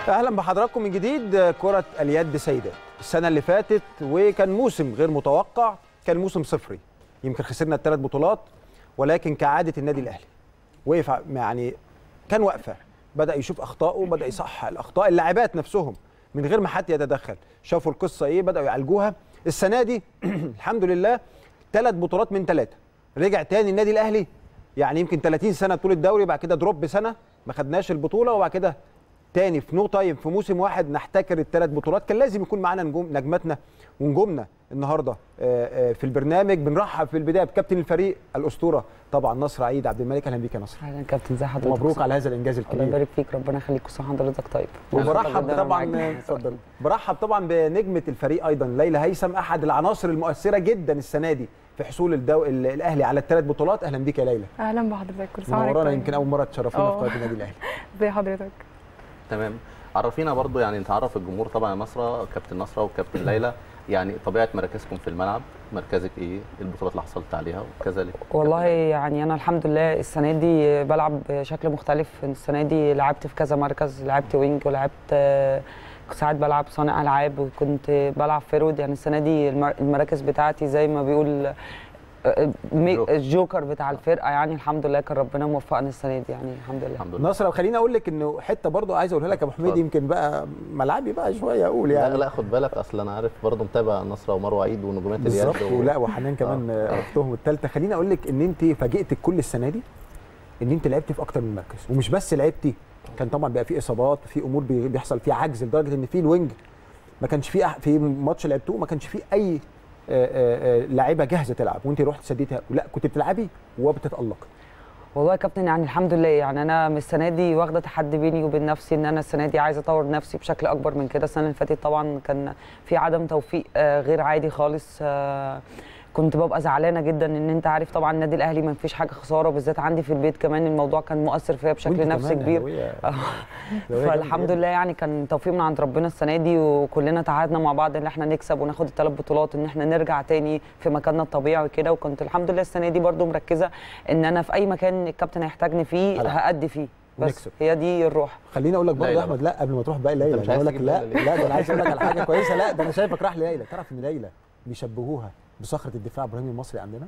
اهلا بحضراتكم من جديد كره اليد سيدات السنه اللي فاتت وكان موسم غير متوقع كان موسم صفري يمكن خسرنا الثلاث بطولات ولكن كعاده النادي الاهلي وقف ع- يعني كان واقفه بدا يشوف اخطائه بدا يصحح الاخطاء اللاعبات نفسهم من غير ما حد يتدخل شافوا القصه ايه بداوا يعالجوها السنه دي الحمد لله ثلاث بطولات من ثلاثه رجع تاني النادي الاهلي يعني يمكن 30 سنه طول الدوري بعد كده دروب سنه ما خدناش البطوله وبعد كده تاني في نو تايم في موسم واحد نحتكر الثلاث بطولات كان لازم يكون معانا نجوم نجماتنا ونجومنا النهارده آه، آه، في البرنامج بنرحب في البدايه بكابتن الفريق الاسطوره طبعا نصر عيد عبد الملك اهلا بيك يا نصر اهلا كابتن ازي حضرتك مبروك على هذا الانجاز الله الكبير يبارك فيك ربنا يخليك وصح حضرتك طيب وبرحب جداً أنا طبعا معاك. اتفضل برحب طبعا بنجمه الفريق ايضا ليلى هيثم احد العناصر المؤثره جدا السنه دي في حصول الدو... ال- الاهلي على الثلاث بطولات اهلا بيك يا ليلى اهلا بحضرتك كل سنه وحضرتك منورانا طيب. يمكن اول مره تشرفونا في اه. قناه النادي الاهلي ازي حضرتك تمام عرفينا برضو يعني نتعرف الجمهور طبعا يا نصرة كابتن نصرة وكابتن ليلى يعني طبيعة مراكزكم في الملعب مركزك ايه البطولات اللي حصلت عليها وكذلك والله يعني انا الحمد لله السنه دي بلعب بشكل مختلف السنه دي لعبت في كذا مركز لعبت وينج ولعبت آه، ساعات بلعب صانع العاب وكنت بلعب فيرود يعني السنه دي المر- المراكز بتاعتي زي ما بيقول آه، مي- جوكر. الجوكر بتاع الفرقه يعني الحمد لله كان ربنا موفقنا السنه دي يعني الحمد لله الحمد لله نصر وخليني اقول لك انه حته برضو عايز اقولها لك يا ابو حميد اتفضل. يمكن بقى ملعبي بقى شويه اقول لا يعني لا خد بالك اصل انا عارف برضو متابع نصرة ومروه عيد ونجومات اليد بالظبط و- ولا وحنان كمان آه. آه، اختهم الثالثه خليني اقول لك ان انت فاجئت الكل السنه دي ان انت لعبتي في اكتر من مركز ومش بس لعبتي كان طبعا بقى في اصابات في امور بي- بيحصل فيها عجز لدرجه ان في الوينج ما كانش في أح- في ماتش لعبتوه ما كانش في اي آه، آه، آه، لاعيبه جاهزه تلعب وانت رحت سديتها لا كنت بتلعبي وبتتالقي والله يا كابتن يعني الحمد لله يعني انا من السنه دي واخده تحدي بيني وبين نفسي ان انا السنه دي عايزه اطور نفسي بشكل اكبر من كده السنه اللي فاتت طبعا كان في عدم توفيق آه، غير عادي خالص آه، كنت ببقى زعلانه جدا ان انت عارف طبعا النادي الاهلي ما فيش حاجه خساره بالذات عندي في البيت كمان الموضوع كان مؤثر فيا بشكل وانت نفسي كمان كبير أهلاوية. آه. أهلاوية جامدة فالحمد جدا. لله يعني كان توفيق من عند ربنا السنه دي وكلنا تعهدنا مع بعض ان احنا نكسب وناخد الثلاث بطولات ان احنا نرجع تاني في مكاننا الطبيعي كده وكنت الحمد لله السنه دي برضو مركزه ان انا في اي مكان الكابتن هيحتاجني فيه هلعب. هأدي فيه بس ونكسب. هي دي الروح خليني اقول لك برضه يا ليلى احمد لا قبل ما تروح بقى ليلى مش أنا عايز اقول لك تجيب لا ليلى ليه؟ لا ده انا عايز اقول لك على حاجه كويسه لا ده انا شايفك راح لليلى تعرف ان ليلى بيشبهوها بصخره الدفاع ابراهيم المصري عندنا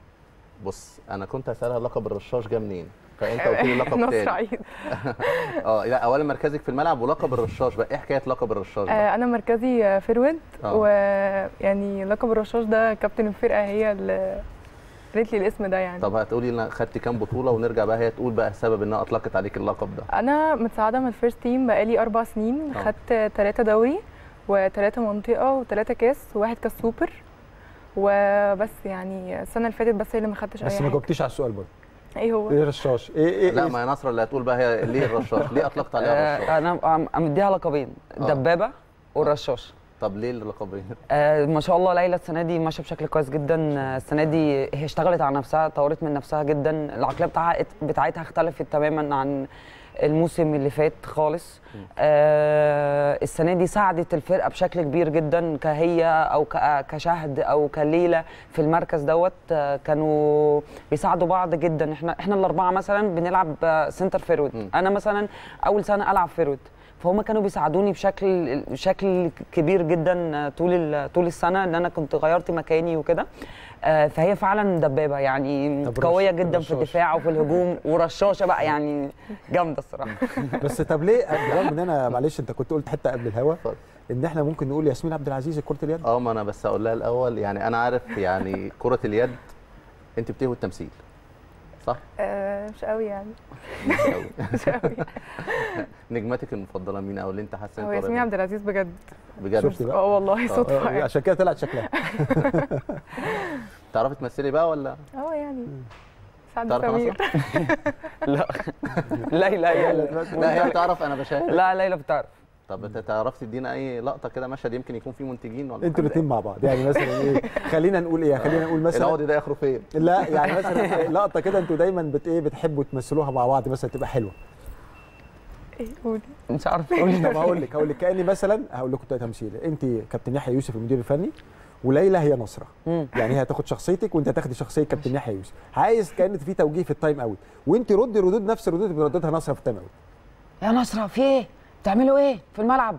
بص انا كنت هسألها لقب الرشاش جه منين فانت قلت لي لقب نصر تاني عيد اه لا اولا مركزك في الملعب ولقب الرشاش بقى ايه حكايه لقب الرشاش ده آه، انا مركزي آه، فيرود آه. ويعني لقب الرشاش ده كابتن الفرقه هي اللي قالت لي الاسم ده يعني طب هتقولي لنا خدتي كام بطوله ونرجع بقى هي تقول بقى سبب انها اطلقت عليك اللقب ده انا متساعده من الفيرست تيم بقالي اربع سنين آه. خدت ثلاثه دوري وثلاثه منطقه وثلاثه كاس وواحد كاس سوبر وبس يعني السنه اللي فاتت بس هي اللي ما خدتش اي بس ما حاجه جاوبتيش على السؤال برضه ايه هو ايه رشاش ايه ايه لا إيه؟ ما هي نصر اللي هتقول بقى هي ليه الرشاش ليه اطلقت عليها الرشاش آه انا أم- مديها لقبين آه. دبابه والرشاش طب ليه اللقبين آه ما شاء الله ليلى السنه دي ماشيه بشكل كويس جدا آه، السنه دي هي اشتغلت على نفسها طورت من نفسها جدا العقليه بتاعها بتاعتها اختلفت تماما عن الموسم اللي فات خالص آه السنه دي ساعدت الفرقه بشكل كبير جدا كهي او ك- كشهد او كليله في المركز دوت آه كانوا بيساعدوا بعض جدا احنا احنا الاربعه مثلا بنلعب آه، سنتر فيرود مم. انا مثلا اول سنه العب فيرود فهم كانوا بيساعدوني بشكل بشكل كبير جدا طول ال- طول السنه ان انا كنت غيرت مكاني وكده آه، فهي فعلا دبابه يعني طب قويه رش- جدا رشاش. في الدفاع وفي الهجوم ورشاشه بقى يعني جامده الصراحه بس طب ليه بالرغم ان انا معلش انت كنت قلت حته قبل الهوا اتفضل. ان احنا ممكن نقول ياسمين عبد العزيز كره اليد اه ما انا بس اقول لها الاول يعني انا عارف يعني كره اليد انت بتهوي التمثيل صح؟ آه، مش قوي يعني مش قوي. مش قوي نجمتك المفضله مين او اللي انت حاسه هو إنت ياسمين قريبة؟ عبد العزيز بجد بجد شفتي بقى؟ اه والله صدفه آه، يعني عشان كده طلعت شكلها تعرفي تمثلي بقى ولا اه يعني سعد تعرف سمير لا ليلى هي اللي- لا هي بتعرف انا بشاهد لا ليلى بتعرف طب انت تعرف تدينا اي لقطه كده مشهد يمكن يكون فيه منتجين ولا انتوا حاجة؟ الاثنين مع بعض يعني مثلا ايه خلينا نقول ايه خلينا نقول مثلا العقد ده يخرج فين؟ لا يعني مثلا لقطه كده انتوا دايما بت ايه بتحبوا تمثلوها مع بعض مثلا تبقى حلوه ايه قولي مش عارفه تقولي طب هقول لك هقول لك كاني مثلا هقول لكم تمثيل انت كابتن يحيى يوسف المدير الفني وليلى هي نصره مم. يعني هي هتاخد شخصيتك وانت هتاخدي شخصيه كابتن يحيى يوسف عايز كان في توجيه في التايم اوت وانت ردي ردود نفس الردود اللي ردتها نصره في التايم اوت يا نصره في ايه بتعملوا ايه في الملعب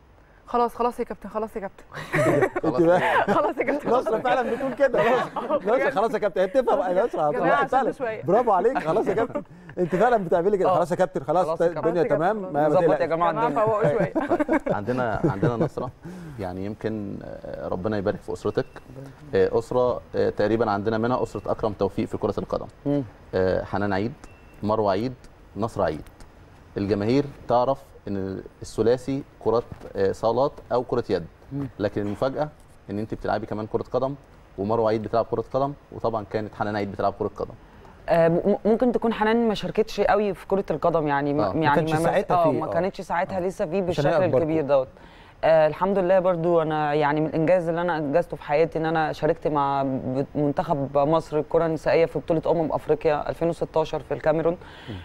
خلاص خلاص يا كابتن خلاص يا كابتن انت بقى خلاص يا كابتن نصرة فعلا بتقول كده خلاص نصرة خلاص يا كابتن انت تفهم يا نصرة جماعة خلاص فعلا عشان شوية. برافو عليك خلاص يا كابتن انت فعلا بتعملي كده اه. خلاص يا كابتن خلاص خلاص يا كابتن. الدنيا خلاص يا تمام كابتن. ما ظبط يا بتقلقش. جماعه جماعة الدنيا فوقوا شويه عندنا عندنا نصرة يعني يمكن آه، ربنا يبارك في اسرتك آه، اسره آه، تقريبا عندنا منها اسره اكرم توفيق في كره القدم مم. آه، حنان عيد مروه عيد نصر عيد الجماهير تعرف ان الثلاثي كره آه، صالات او كره يد مم. لكن المفاجاه ان انت بتلعبي كمان كره قدم ومروه عيد بتلعب كره قدم وطبعا كانت حنان عيد بتلعب كره قدم آه، م- ممكن تكون حنان ما شاركتش قوي في كره القدم يعني آه، آه. ما يعني كانش ساعتها اه فيه، ما آه. كانتش ساعتها لسه فيه عشان بالشكل هي أكبركم. الكبير دوت آه الحمد لله برضو انا يعني من الانجاز اللي انا انجزته في حياتي ان انا شاركت مع ب- منتخب مصر الكره النسائيه في بطوله امم افريقيا 2016 في الكاميرون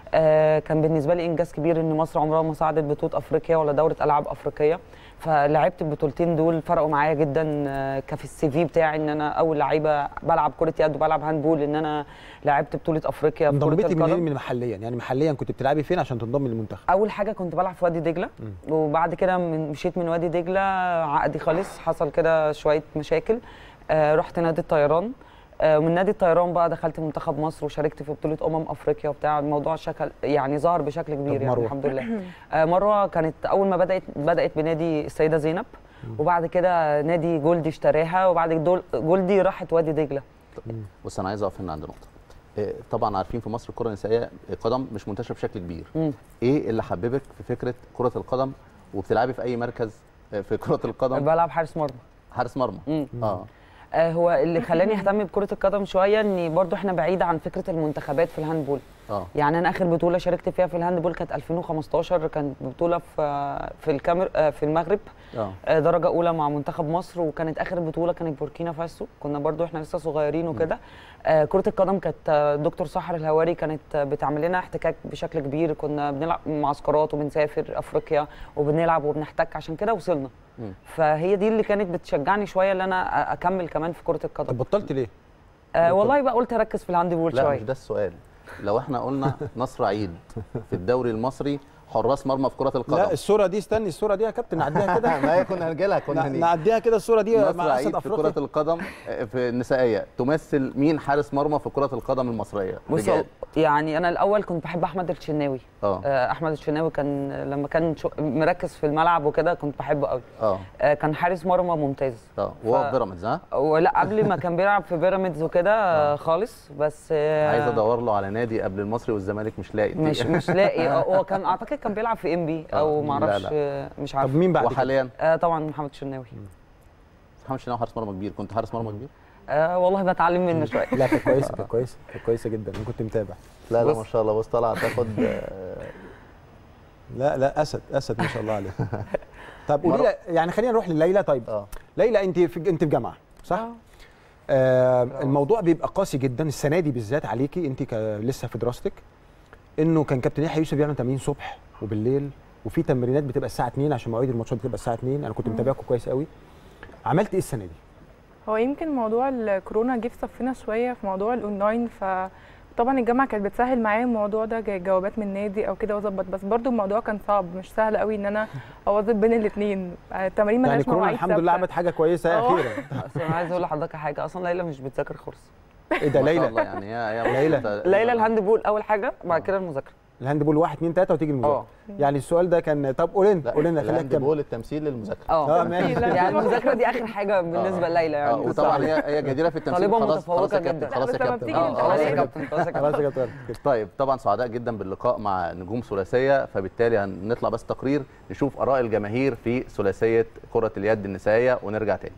آه كان بالنسبه لي انجاز كبير ان مصر عمرها ما صعدت بطوله افريقيا ولا دوره العاب افريقيه فلعبت البطولتين دول فرقوا معايا جدا آه، كفي السي في بتاعي ان انا اول لعيبه بلعب كره يد وبلعب هاندبول ان انا لعبت بطوله افريقيا في كره انضميتي القدم منين من محليا يعني محليا كنت بتلعبي فين عشان تنضمي للمنتخب اول حاجه كنت بلعب في وادي دجله وبعد كده من مشيت من وادي دجله عقدي خالص حصل كده شويه مشاكل آه رحت نادي الطيران آه من نادي الطيران بقى دخلت منتخب مصر وشاركت في بطوله امم افريقيا وبتاع الموضوع شكل يعني ظهر بشكل كبير طب يعني مروة؟ الحمد لله آه مروه كانت اول ما بدات بدات بنادي السيده زينب وبعد كده نادي جولدي اشتراها وبعد دول جولدي راحت وادي دجله بص انا عايز اقف هنا عند نقطه آه، طبعا عارفين في مصر الكره النسائيه قدم مش منتشره بشكل كبير مم. ايه اللي حببك في فكره كره القدم وبتلعبي في اي مركز آه، في كره القدم بلعب حارس مرمى حارس مرمى مم. اه آه، هو اللي خلاني اهتم بكره القدم شويه ان برضو احنا بعيد عن فكره المنتخبات في الهاندبول اه يعني انا اخر بطوله شاركت فيها في الهاندبول كانت 2015 كانت بطوله في في الكامير آه، في المغرب اه آه، درجه اولى مع منتخب مصر وكانت اخر بطوله كانت بوركينا فاسو كنا برضو احنا لسه صغيرين وكده آه، كره القدم كانت آه، دكتور سحر الهواري كانت آه، بتعمل لنا احتكاك بشكل كبير كنا بنلعب معسكرات وبنسافر افريقيا وبنلعب وبنحتك عشان كده وصلنا مم. فهي دي اللي كانت بتشجعني شويه ان انا أ- اكمل كمان في كره طب القدم بطلت ليه؟ آه والله بقى قلت اركز في الهاندبول لا شويه مش ده السؤال لو احنا قلنا نصر عيد في الدوري المصري حراس مرمى في كره لا القدم الصوره دي استني الصوره دي يا كابتن نعديها كده ما هي كنا هنجي لها كنا نع- هنيجي نعديها كده الصوره دي نصر مع اسد عيد في كره افريقيا القدم آه، في النسائيه تمثل مين حارس مرمى في كره القدم المصريه بص رجال يعني انا الاول كنت بحب احمد الشناوي اه آه، احمد الشناوي كان لما كان شو- مركز في الملعب وكده كنت بحبه قوي اه آه، كان حارس مرمى ممتاز اه وهو ف- في بيراميدز ها ولا قبل ما كان بيلعب في بيراميدز وكده آه، خالص بس آه، عايز ادور له على نادي قبل المصري والزمالك مش لاقي مش مش لاقي آه، هو كان اعتقد كان بيلعب في ام بي او آه، ما لا، اعرفش لا. آه، مش طب عارف مين بعد كده؟ وحاليا آه طبعا محمد الشناوي محمد شناوي حارس مرمى كبير كنت حارس مرمى كبير آه والله بتعلم منه شويه لا كانت كويسه كانت كويسه كانت كويسه جدا انا كنت متابع لا لا بص. ما شاء الله بص طالع تاخد آه، لا لا اسد اسد ما شاء الله عليه طب قولي مرة- لي يعني خلينا نروح لليلى طيب اه ليلى انت في انت في جامعه صح؟ آه. آه الموضوع بيبقى قاسي جدا السنه دي بالذات عليكي انت ك- لسه في دراستك انه كان كابتن يحيى يوسف بيعمل تمرين صبح وبالليل وفي تمرينات بتبقى الساعه 2 عشان مواعيد الماتشات بتبقى الساعه 2 انا كنت متابعكم كويس قوي عملت ايه السنه دي؟ هو يمكن موضوع الكورونا جه في صفنا شويه في موضوع الاونلاين فطبعا الجامعه كانت بتسهل معايا الموضوع ده جا- جوابات من النادي او كده واظبط بس برضو الموضوع كان صعب مش سهل قوي ان انا اوظف بين الاثنين التمارين يعني ملهاش كورونا مواعيد الحمد لله ثابتة. عملت حاجه كويسه اه. اخيرا بس انا عايز اقول لحضرتك حاجه اصلا ليلى مش بتذاكر خالص ايه ده ما شاء ليلى الله يعني هي هي ليلى. بص- ليلى الهاند اول حاجه بعد كده المذاكره الهاند بول 1 2 3 وتيجي المذاكره اه يعني السؤال ده كان طب قول لنا لا قول لنا خليك الهاند كمل بول التمثيل للمذاكره اه اه ماشي لا، يعني المذاكره دي اخر حاجه بالنسبه لليلى اه يعني وطبعا هي هي جديره في التمثيل طالبة خلاص خلاص يا متفوقة كابتن جدا. خلاص يا لا، بس لما كابتن بتيجي اه الامتحانات خلاص يا عليك. كابتن خلاص يا خلاص كابتن يا كابتن كده. طيب طبعا سعداء جدا باللقاء مع نجوم ثلاثيه فبالتالي هنطلع بس تقرير نشوف اراء الجماهير في ثلاثيه كره اليد النسائيه ونرجع تاني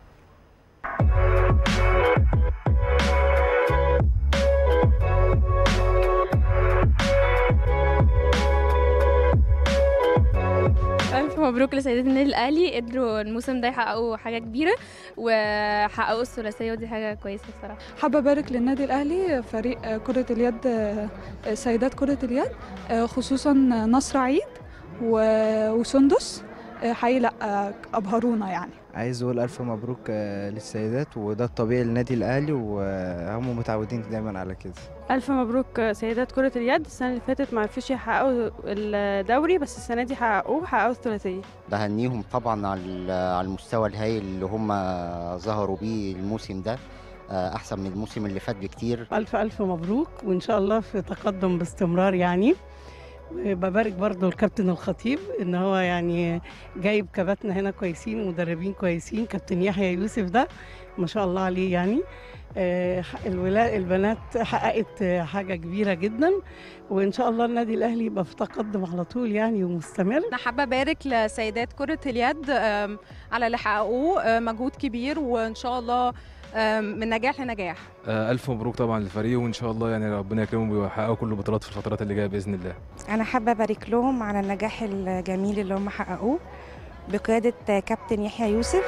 ألف مبروك لسيدات النادي الأهلي قدروا الموسم ده يحققوا حاجة كبيرة وحققوا الثلاثية ودي حاجة كويسة بصراحة حابة أبارك للنادي الأهلي فريق آه، كرة اليد آه، سيدات كرة اليد آه، خصوصا نصر عيد و- وسندس آه، حقيقي لا آه، ابهرونا يعني عايز اقول الف مبروك آه، للسيدات وده الطبيعي للنادي الاهلي وهم متعودين دايما على كده ألف مبروك سيدات كرة اليد السنة اللي فاتت ما عرفوش يحققوا الدوري بس السنة دي حققوه حققوا الثلاثية بهنيهم طبعا على ال- على المستوى الهائل اللي هم ظهروا بيه الموسم ده آه، احسن من الموسم اللي فات بكتير ألف ألف مبروك وإن شاء الله في تقدم باستمرار يعني ببارك برضو الكابتن الخطيب إن هو يعني جايب كباتنا هنا كويسين ومدربين كويسين كابتن يحيى يوسف ده ما شاء الله عليه يعني آه، الولا البنات حققت آه، حاجة كبيرة جدا وإن شاء الله النادي الأهلي يبقى في تقدم على طول يعني ومستمر انا حابه ابارك لسيدات كره اليد آم، على اللي حققوه آه، مجهود كبير وان شاء الله آم، من نجاح لنجاح آه، ألف مبروك طبعا للفريق وإن شاء الله يعني ربنا يكرمهم ويحققوا كل البطولات في الفترات اللي جاية بإذن الله أنا حابة أبارك لهم على النجاح الجميل اللي هم حققوه بقيادة كابتن يحيى يوسف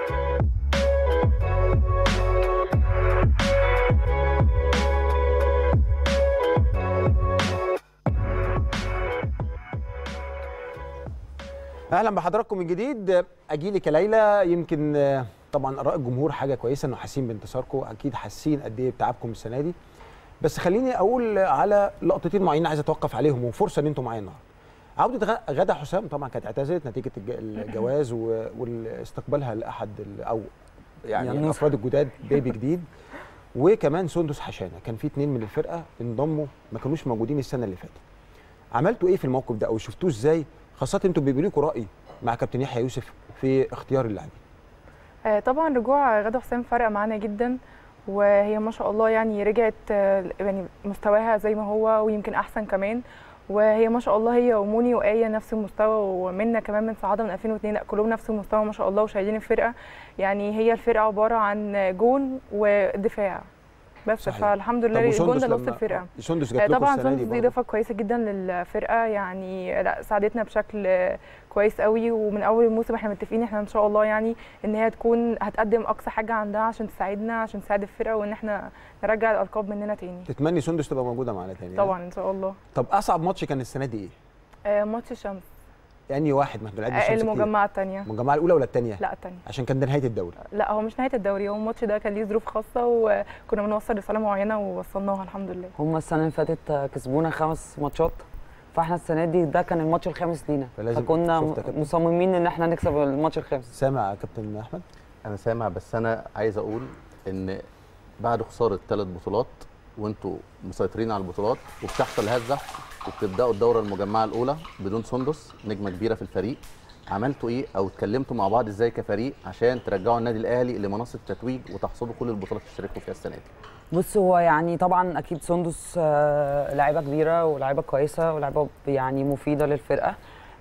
اهلا بحضراتكم من جديد اجيلك يا ليلى يمكن آه، طبعا اراء الجمهور حاجه كويسه انه حاسين بانتصاركم اكيد حاسين قد ايه بتعبكم السنه دي بس خليني اقول على لقطتين معينين عايز اتوقف عليهم وفرصه ان انتم معايا النهارده عوده غ- غدا حسام طبعا كانت اعتزلت نتيجه الج- الجواز و- واستقبالها لاحد ال- او يعني يعني الافراد الجداد بيبي جديد وكمان سندس حشانه كان في اتنين من الفرقه انضموا ما كانوش موجودين السنه اللي فاتت عملتوا ايه في الموقف ده او شفتوه ازاي خاصه انتوا بيبقى لكم راي مع كابتن يحيى يوسف في اختيار اللاعبين آه، طبعا رجوع غدا حسام فرق معانا جدا وهي ما شاء الله يعني رجعت آه، يعني مستواها زي ما هو ويمكن احسن كمان وهي ما شاء الله هي وموني وآية نفس المستوى ومنا كمان من صعادة من 2002 لا كلهم نفس المستوى ما شاء الله وشايلين الفرقة يعني هي الفرقة عبارة عن جون ودفاع بس صحيح. فالحمد طب لله الجون وسندس ده نص لما- الفرقه سندس آه، جات لكم طبعا السنه دي سندس دي برضه. اضافه كويسه جدا للفرقه يعني لا ساعدتنا بشكل آه، كويس قوي ومن اول الموسم احنا متفقين احنا ان شاء الله يعني ان هي تكون هتقدم اقصى حاجه عندها عشان تساعدنا عشان تساعد الفرقه وان احنا نرجع الالقاب مننا تاني تتمني سندس تبقى موجوده معانا تاني طبعا ان شاء الله طب اصعب ماتش كان السنه دي ايه؟ آه، ماتش الشمس يعني واحد ما احنا لعبنا آه، الشمس كتير. المجمعه الثانيه المجمعه الاولى ولا الثانيه؟ لا الثانيه عشان كان ده نهايه الدوري لا هو مش نهايه الدوري هو الماتش ده كان ليه ظروف خاصه وكنا بنوصل رساله معينه ووصلناها الحمد لله هم السنه اللي فاتت كسبونا خمس ماتشات فاحنا السنه دي ده كان الماتش الخامس لينا فلازم- فكنا شفت يا كابتن؟ مصممين ان احنا نكسب الماتش الخامس سامع يا كابتن احمد؟ انا سامع بس انا عايز اقول ان بعد خساره ثلاث بطولات وانتوا مسيطرين على البطولات وبتحصل هزه وبتبداوا الدوره المجمعه الاولى بدون سندس نجمه كبيره في الفريق عملتوا ايه او اتكلمتوا مع بعض ازاي كفريق عشان ترجعوا النادي الاهلي لمنصه التتويج وتحصدوا كل البطولات اللي تشاركوا فيها السنه دي بص هو يعني طبعا اكيد سندس آه، لاعيبه كبيره ولاعيبه كويسه ولاعيبه يعني مفيده للفرقه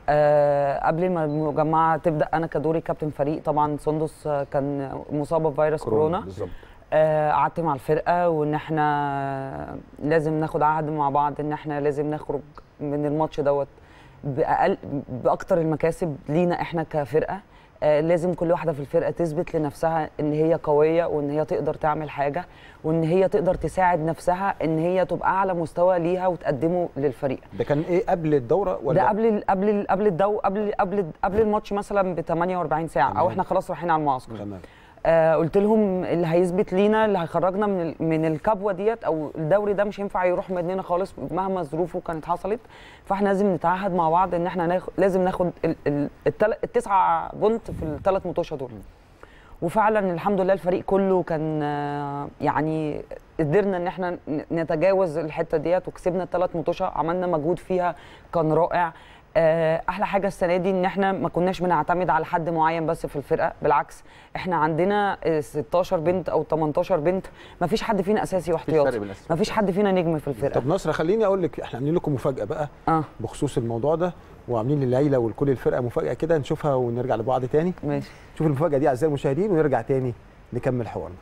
آه، قبل ما المجمعه تبدا انا كدوري كابتن فريق طبعا سندس آه، كان مصابه بفيروس كورونا بالظبط آه، قعدت مع الفرقه وان احنا لازم ناخد عهد مع بعض ان احنا لازم نخرج من الماتش دوت باقل باكتر المكاسب لينا احنا كفرقه آه، لازم كل واحده في الفرقه تثبت لنفسها ان هي قويه وان هي تقدر تعمل حاجه وان هي تقدر تساعد نفسها ان هي تبقى اعلى مستوى ليها وتقدمه للفريق ده كان ايه قبل الدوره ولا ده قبل ال- قبل ال- قبل الدو قبل قبل قبل الماتش مثلا ب 48 ساعه او تمام. احنا خلاص رايحين على المعسكر تمام آه قلت لهم اللي هيثبت لينا اللي هيخرجنا من ال- من الكبوه ديت او الدوري ده مش هينفع يروح مننا خالص مهما ظروفه كانت حصلت فاحنا لازم نتعهد مع بعض ان احنا ناخد لازم ناخد ال- ال- التل- التسعه بونت في الثلاث مطوشه دول وفعلا الحمد لله الفريق كله كان آه، يعني قدرنا ان احنا ن- نتجاوز الحته ديت وكسبنا الثلاث مطوشه عملنا مجهود فيها كان رائع آه، احلى حاجه السنه دي ان احنا ما كناش بنعتمد على حد معين بس في الفرقه بالعكس احنا عندنا آه، 16 بنت او 18 بنت ما فيش حد فينا اساسي فرق واحتياطي بين الأساسي ما فيش حد فينا نجم في الفرقه طب نصر خليني اقول لك احنا عاملين لكم مفاجاه بقى اه بخصوص الموضوع ده وعاملين لليلى ولكل الفرقه مفاجاه كده نشوفها ونرجع لبعض تاني ماشي شوف المفاجاه دي اعزائي المشاهدين ونرجع تاني نكمل حوارنا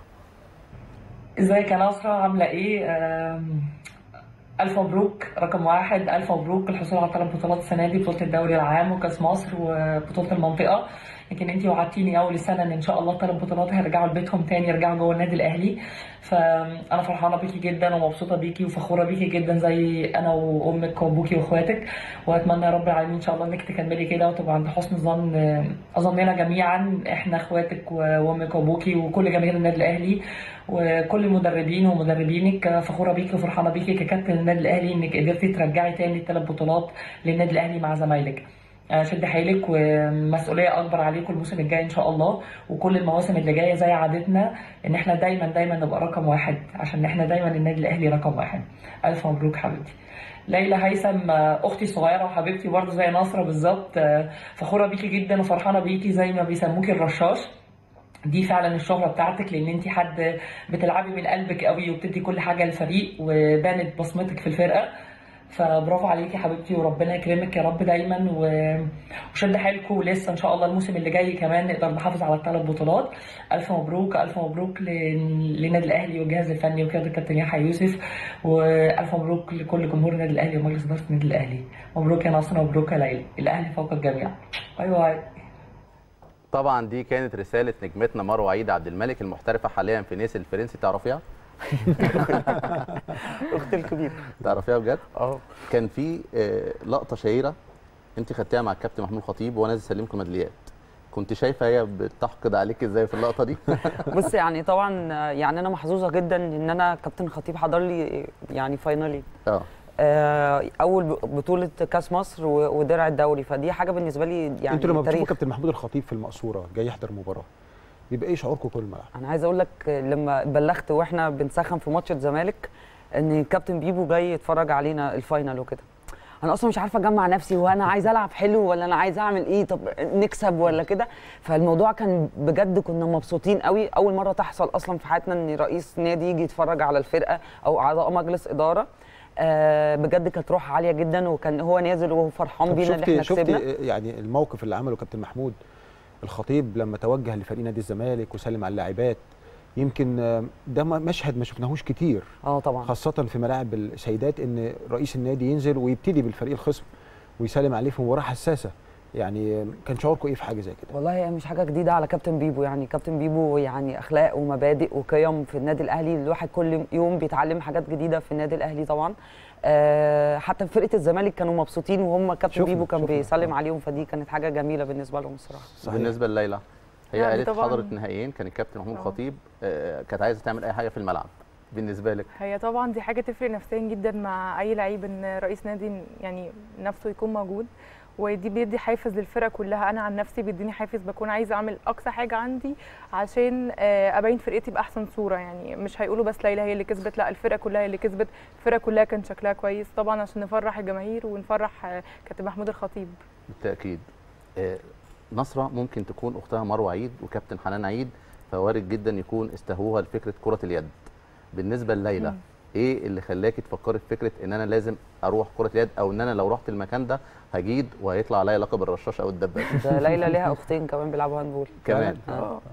ازيك يا نصرة عاملة ايه؟ آم، ألف مبروك رقم واحد ألف مبروك الحصول على ثلاث بطولات السنة دي بطولة الدوري العام وكأس مصر وبطولة المنطقة لكن انت وعدتيني اول السنه ان ان شاء الله الثلاث بطولات هيرجعوا لبيتهم تاني يرجعوا جوه النادي الاهلي فانا فرحانه بيكي جدا ومبسوطه بيكي وفخوره بيكي جدا زي انا وامك وابوكي واخواتك واتمنى يا رب العالمين ان شاء الله انك تكملي كده وتبقى عند حسن ظن اظننا جميعا احنا اخواتك وامك وابوكي وكل جماهير النادي الاهلي وكل المدربين ومدربينك فخوره بيكي وفرحانه بيكي ككابتن النادي الاهلي انك قدرتي ترجعي تاني الثلاث بطولات للنادي الاهلي مع زمايلك شد حيلك ومسؤوليه اكبر عليكم الموسم الجاي ان شاء الله وكل المواسم اللي جايه زي عادتنا ان احنا دايما دايما نبقى رقم واحد عشان احنا دايما النادي الاهلي رقم واحد الف مبروك حبيبتي ليلى هيثم اختي الصغيره وحبيبتي برضه زي نصره بالظبط فخوره بيكي جدا وفرحانه بيكي زي ما بيسموكي الرشاش دي فعلا الشهره بتاعتك لان انت حد بتلعبي من قلبك قوي وبتدي كل حاجه للفريق وبانت بصمتك في الفرقه فبرافو عليكي يا حبيبتي وربنا يكرمك يا رب دايما وشد حيلكم ولسه ان شاء الله الموسم اللي جاي كمان نقدر نحافظ على الثلاث بطولات الف مبروك الف مبروك للنادي الاهلي والجهاز الفني وقياده الكابتن يحيى يوسف والف مبروك لكل جمهور النادي الاهلي ومجلس اداره النادي الاهلي مبروك يا ناصر مبروك يا ليلى الاهلي فوق الجميع باي باي طبعا دي كانت رساله نجمتنا مروه عيد عبد الملك المحترفه حاليا في نيس الفرنسي تعرفيها؟ اختي الكبيره تعرفيها بجد؟ اه كان في لقطه شهيره انت خدتيها مع الكابتن محمود خطيب وهو نازل يسلمكم ميداليات كنت شايفه هي بتحقد عليك ازاي في اللقطه دي؟ بص يعني طبعا يعني انا محظوظه جدا ان انا كابتن خطيب حضر لي يعني فاينالي اه اول بطوله كاس مصر ودرع الدوري فدي حاجه بالنسبه لي يعني انتوا لما بتشوفوا كابتن محمود الخطيب في المقصوره جاي يحضر مباراه بيبقى ايه شعوركم كل الملعب؟ انا عايز اقول لك لما بلغت واحنا بنسخن في ماتش الزمالك ان كابتن بيبو جاي يتفرج علينا الفاينل وكده انا اصلا مش عارفه اجمع نفسي هو انا عايز العب حلو ولا انا عايز اعمل ايه طب نكسب ولا كده فالموضوع كان بجد كنا مبسوطين قوي اول مره تحصل اصلا في حياتنا ان رئيس نادي يجي يتفرج على الفرقه او اعضاء مجلس اداره آه بجد كانت روح عاليه جدا وكان هو نازل وهو فرحان بينا اللي احنا شفتي كسبنا يعني الموقف اللي عمله كابتن محمود الخطيب لما توجه لفريق نادي الزمالك وسلم على اللاعبات يمكن ده مشهد ما شفناهوش كتير اه طبعا خاصه في ملاعب السيدات ان رئيس النادي ينزل ويبتدي بالفريق الخصم ويسلم عليه في مباراه حساسه يعني كان شعوركم ايه في حاجه زي كده والله هي مش حاجه جديده على كابتن بيبو يعني كابتن بيبو يعني اخلاق ومبادئ وقيم في النادي الاهلي الواحد كل يوم بيتعلم حاجات جديده في النادي الاهلي طبعا أه حتى في فرقه الزمالك كانوا مبسوطين وهم كابتن بيبو كان بيسلم عليهم فدي كانت حاجه جميله بالنسبه لهم الصراحه صحيح. بالنسبه لليلى هي يعني قالت طبعاً. حضرت نهائيين كان الكابتن محمود آه. خطيب آه، كانت عايزه تعمل اي حاجه في الملعب بالنسبه لك هي طبعا دي حاجه تفرق نفسيا جدا مع اي لعيب ان رئيس نادي يعني نفسه يكون موجود ودي بيدي حافز للفرقه كلها انا عن نفسي بيديني حافز بكون عايزه اعمل اقصى حاجه عندي عشان آه، ابين فرقتي باحسن صوره يعني مش هيقولوا بس ليلى هي اللي كسبت لا الفرقه كلها هي اللي كسبت الفرقه كلها كان شكلها كويس طبعا عشان نفرح الجماهير ونفرح آه، كابتن محمود الخطيب بالتاكيد آه، نصره ممكن تكون اختها مروه عيد وكابتن حنان عيد فوارد جدا يكون استهووها لفكره كره اليد بالنسبه لليلى مم. ايه اللي خلاكي تفكري في فكره ان انا لازم اروح كره اليد او ان انا لو رحت المكان ده هجيد وهيطلع عليا لقب الرشاش او الدبابه ده ليلى ليها اختين كمان بيلعبوا هاندبول كمان اه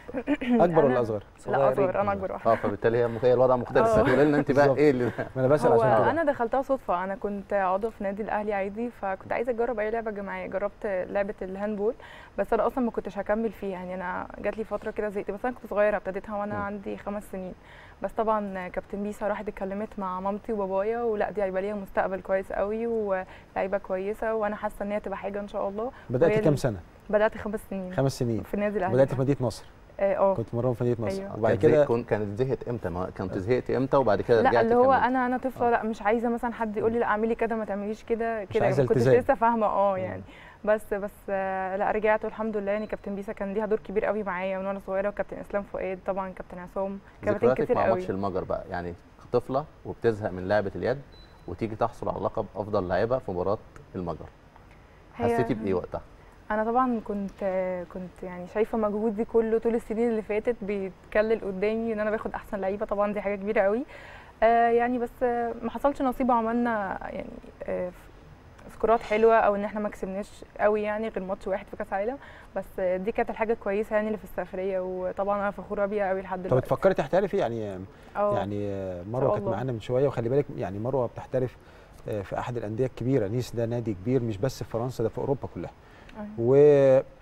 اكبر ولا أنا- اصغر؟ لا اصغر انا اكبر واحده اه فبالتالي هي هي الوضع مختلف آه. هتقولي لنا انت بقى بالظبط. ايه اللي ما انا بسال هو عشان كده انا دخلتها صدفه انا كنت عضو في نادي الاهلي عادي فكنت عايزه اجرب اي لعبه جماعيه جربت لعبه الهاندبول بس انا اصلا ما كنتش هكمل فيها يعني انا جات لي فتره كده زهقت بس انا كنت صغيره ابتديتها وانا م. عندي خمس سنين بس طبعا كابتن بيسا راحت اتكلمت مع مامتي وبابايا ولا دي هيبقى ليها مستقبل كويس قوي ولعيبه كويسه وانا حاسه ان هي تبقى حاجه ان شاء الله بدات وهي كام اللي- سنه؟ بدات خمس سنين خمس سنين في النادي الاهلي بدات في مدينه نصر اه آه. كنت مرة في مدينه نصر أيوة. وبعد كانت زهقت- كده كون- كانت زهقت امتى ما كنت زهقت امتى وبعد كده لا رجعت اللي هو كملت؟ انا انا طفله لا مش عايزه مثلا حد يقول لي لا اعملي كده ما تعمليش كده كده عايزة ما كنتش التزام. لسه فاهمه اه يعني بس بس آه، لا رجعت والحمد لله يعني كابتن بيسا كان ليها دور كبير قوي معايا من وانا صغيره وكابتن اسلام فؤاد طبعا كابتن عصام كابتن ذكرياتك كتير مع قوي ماتش المجر بقى يعني طفله وبتزهق من لعبه اليد وتيجي تحصل على لقب افضل لاعبه في مباراه المجر هي- حسيتي بايه وقتها انا طبعا كنت كنت يعني شايفه مجهودي كله طول السنين اللي فاتت بيتكلل قدامي ان انا باخد احسن لعيبه طبعا دي حاجه كبيره قوي آه يعني بس آه ما حصلش نصيب وعملنا يعني آه سكورات حلوه او ان احنا ما كسبناش قوي يعني غير ماتش واحد في كاس عالم بس آه دي كانت الحاجه الكويسه يعني اللي في السفريه وطبعا انا فخوره بيها قوي لحد طب دلوقتي تفكري تحترفي يعني اه يعني آه، إن مروه شاء كانت الله. معانا من شويه وخلي بالك يعني مروه بتحترف آه، في احد الانديه الكبيره نيس ده نادي كبير مش بس في فرنسا ده في اوروبا كلها أيوة.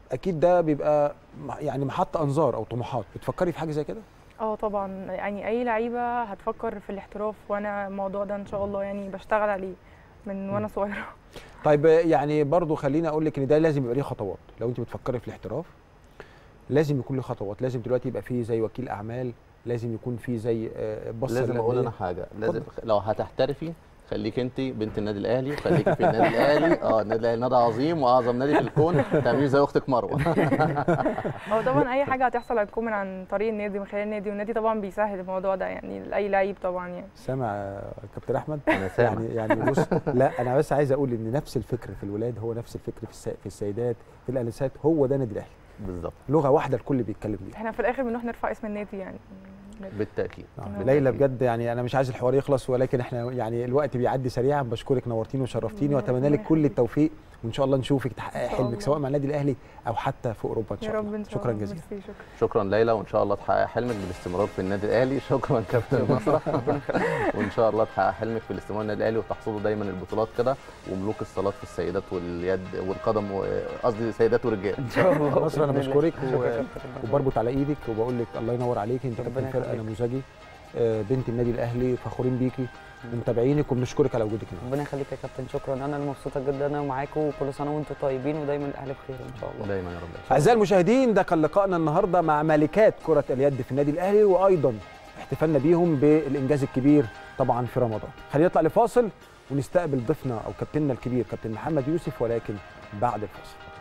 اكيد ده بيبقى م- يعني محط انظار او طموحات بتفكري في حاجه زي كده اه طبعا يعني اي لعيبه هتفكر في الاحتراف وانا الموضوع ده ان شاء الله يعني بشتغل عليه من وانا صغيره طيب يعني برضو خليني اقول لك ان ده لازم يبقى ليه خطوات لو انت بتفكري في الاحتراف لازم يكون له خطوات لازم دلوقتي يبقى فيه زي وكيل اعمال لازم يكون فيه زي آه، بص لازم اقول انا حاجه لازم لو هتحترفي خليك انت بنت النادي الاهلي خليكي في النادي الاهلي اه النادي الاهلي نادي عظيم واعظم نادي في الكون تعملي زي اختك مروه هو طبعا اي حاجه هتحصل هتكون من عن طريق النادي من خلال النادي والنادي طبعا بيسهل الموضوع ده يعني لاي لعيب طبعا يعني سامع يا كابتن احمد أنا سامع. يعني يعني بص لا انا بس عايز اقول ان نفس الفكر في الولاد هو نفس الفكر في السي- في السيدات في الانسات هو ده نادي الاهلي بالظبط لغه واحده الكل بيتكلم بيها احنا في الاخر بنروح نرفع اسم النادي يعني بالتاكيد نعم. ليلى بجد يعني انا مش عايز الحوار يخلص ولكن احنا يعني الوقت بيعدي سريعا بشكرك نورتيني وشرفتيني واتمنى لك كل التوفيق وان شاء الله نشوفك تحققي شاء حلمك الله. سواء مع النادي الاهلي او حتى في اوروبا ان يا شاء رب الله ان شاء شكرا الله جزيلا ميرسي، شكرا شكرا ليلى وان شاء الله تحقق حلمك بالاستمرار في النادي الاهلي شكرا كابتن نصره وان شاء الله تحقق حلمك في الاستمرار النادي الاهلي وتحصدوا دايما البطولات كده وملوك الصالات في السيدات واليد والقدم و- قصدي سيدات ورجال ان شاء الله نصر انا بإذن الله. بشكرك شكراً و... يا كابتن. وبربط على ايدك وبقول لك الله ينور عليك انت كابتن فرقه يخليك. نموذجي آه، بنت النادي الاهلي فخورين بيكي ومتابعينك وبنشكرك على وجودك هنا ربنا يخليك يا كابتن شكرا انا اللي مبسوطه جدا انا معاكم وكل سنه وانتم طيبين ودايما الاهلي بخير ان شاء الله دايما يا رب اعزائي المشاهدين ده كان لقائنا النهارده مع ملكات كره اليد في النادي الاهلي وايضا احتفالنا بيهم بالانجاز الكبير طبعا في رمضان خلينا نطلع لفاصل ونستقبل ضيفنا او كابتننا الكبير كابتن محمد يوسف ولكن بعد الفاصل